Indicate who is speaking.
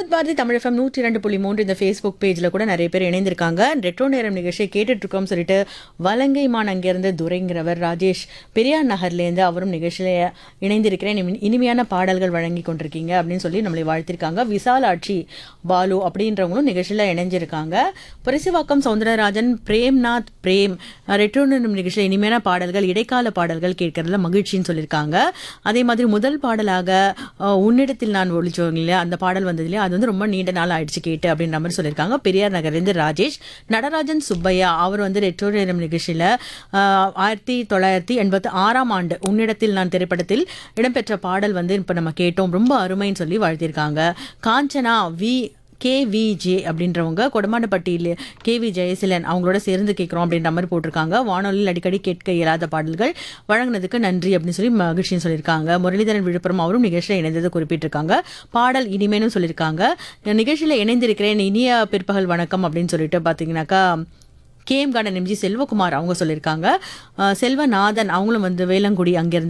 Speaker 1: with Bharathi Tamil FM நூற்றி இரண்டு புள்ளி மூன்று இந்த ஃபேஸ்புக் பேஜில் கூட நிறைய பேர் இணைந்திருக்காங்க ரெட்ரோ நேரம் நிகழ்ச்சியை கேட்டுட்டு இருக்கோம் சொல்லிட்டு வலங்கைமான் அங்கேருந்து துரைங்கிறவர் ராஜேஷ் பெரியார் நகர்லேருந்து அவரும் நிகழ்ச்சியில் இணைந்திருக்கிறேன் இனி- இனிமையான பாடல்கள் வழங்கி கொண்டிருக்கீங்க அப்படின்னு சொல்லி நம்மளை வாழ்த்திருக்காங்க விசாலாட்சி பாலு அப்படின்றவங்களும் நிகழ்ச்சியில் இணைஞ்சிருக்காங்க புரசிவாக்கம் சவுந்தரராஜன் பிரேம்நாத் பிரேம் ரெட்ரோ நேரம் நிகழ்ச்சியில் இனிமையான பாடல்கள் இடைக்கால பாடல்கள் கேட்கறதுல மகிழ்ச்சின்னு சொல்லியிருக்காங்க அதே மாதிரி முதல் பாடலாக அஹ், உன்னிடத்தில் நான் ஒழிச்சோங்க இல்லையா அந்த பாடல் வந்தது இல்லையா அது வந்து ரொம்ப நீண்ட நாள் ஆயிடுச்சு கேட்டு அப்படின்ற மாதிரி சொல்லியிருக்காங்க பெரியார் நகர்லேருந்து ராஜேஷ் நடராஜன் சுப்பையா அவர் வந்து ரெட்ரோ நேரம் நிகழ்ச்சியில் ஆயிரத்தி தொள்ளாயிரத்தி எண்பத்தி ஆறாம் ஆண்டு உன்னிடத்தில் நான் திரைப்படத்தில் இடம்பெற்ற பாடல் வந்து இப்போ நம்ம கேட்டோம் ரொம்ப அருமைன்னு சொல்லி வாழ்த்தியிருக்காங்க காஞ்சனா வி கேவிஜே அப்படின்றவங்க கொடமாண்டப்பட்டியில் கேவி ஜெயசீலன் அவங்களோட சேர்ந்து கேட்குறோம் அப்படின்ற மாதிரி போட்டிருக்காங்க வானொலியில் அடிக்கடி கேட்க இயலாத பாடல்கள் வழங்கினதுக்கு நன்றி அப்படின்னு சொல்லி மகிழ்ச்சின்னு சொல்லியிருக்காங்க முரளிதரன் விழுப்புரம் அவரும் நிகழ்ச்சியில் இணைந்ததை குறிப்பிட்டிருக்காங்க பாடல் இனிமேனும் சொல்லியிருக்காங்க நிகழ்ச்சியில் இணைந்திருக்கிறேன் இனிய பிற்பகல் வணக்கம் அப்படின்னு சொல்லிட்டு பார்த்தீங்கன்னாக்கா கேஎம் கார்டன் எம்ஜி செல்வகுமார் அவங்க சொல்லியிருக்காங்க அஹ் செல்வநாதன் அவங்களும் வந்து வேலங்குடி அங்கேருந்து